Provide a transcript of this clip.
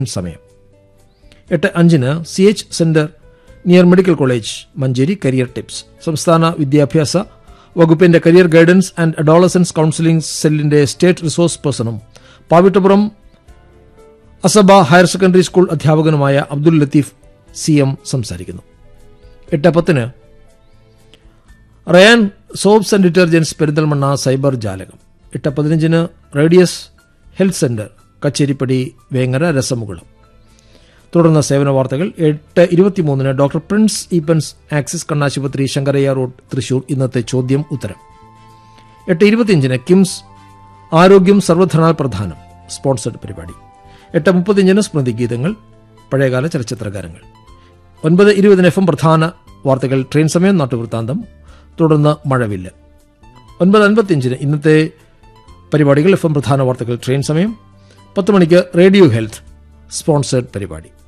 സമയം എട്ട് അഞ്ചിന് C H centre near medical college Manjeri career tips സംസ്ഥാന വിദ്യാഭ്യാസ വകുപ്പിന്റെ career guidance and adolescence counselling സെല്ലിന്റെ സ്റ്റേറ്റ് റിസോഴ്സ് പേഴ്സണും പാവിട്ടപുറം അസബ ഹയർ സെക്കൻഡറി സ്കൂൾ അധ്യാപകനുമായ അബ്ദുൽ ലത്തീഫ് സി എം സംസാരിക്കുന്നു എട്ട് പത്തിന് Rayan soaps and detergents Perinthalmanna cyber ജാലകം എട്ട് പതിനഞ്ചിന് radius health centre Kacheripadi Vengara രസമുകുളം തുടർന്ന് സേവന വാർത്തകൾ എട്ട് ഇരുപത്തിമൂന്നിന് ഡോക്ടർ പ്രിൻസ് ഈപ്പൻസ് ആക്സിസ് കണ്ണാശുപത്രി ശങ്കരയ്യ റോഡ് തൃശൂർ ഇന്നത്തെ ചോദ്യം ഉത്തരം എട്ട് ഇരുപത്തിയഞ്ചിന് കിംസ് ആരോഗ്യം സർവധനാൽ പ്രധാനം സ്പോൺസർഡ് പരിപാടി എട്ട് മുപ്പത്തിയഞ്ചിന് സ്മൃതി ഗീതങ്ങൾ പഴയകാല ചലച്ചിത്ര ഗാനങ്ങൾ ഒൻപത് ഇരുപതിന് എഫ് എം പ്രധാന വാർത്തകൾ ട്രെയിൻ സമയം നാട്ടുവൃത്താന്തം തുടർന്ന് മഴവില്ല് ഒൻപത് അൻപത്തിയഞ്ചിന് ഇന്നത്തെ പരിപാടികൾ എഫ് എം പ്രധാന വാർത്തകൾ ട്രെയിൻ സമയം പത്ത് മണിക്ക് റേഡിയോ ഹെൽത്ത് സ്പോൺസേഡ് പരിപാടി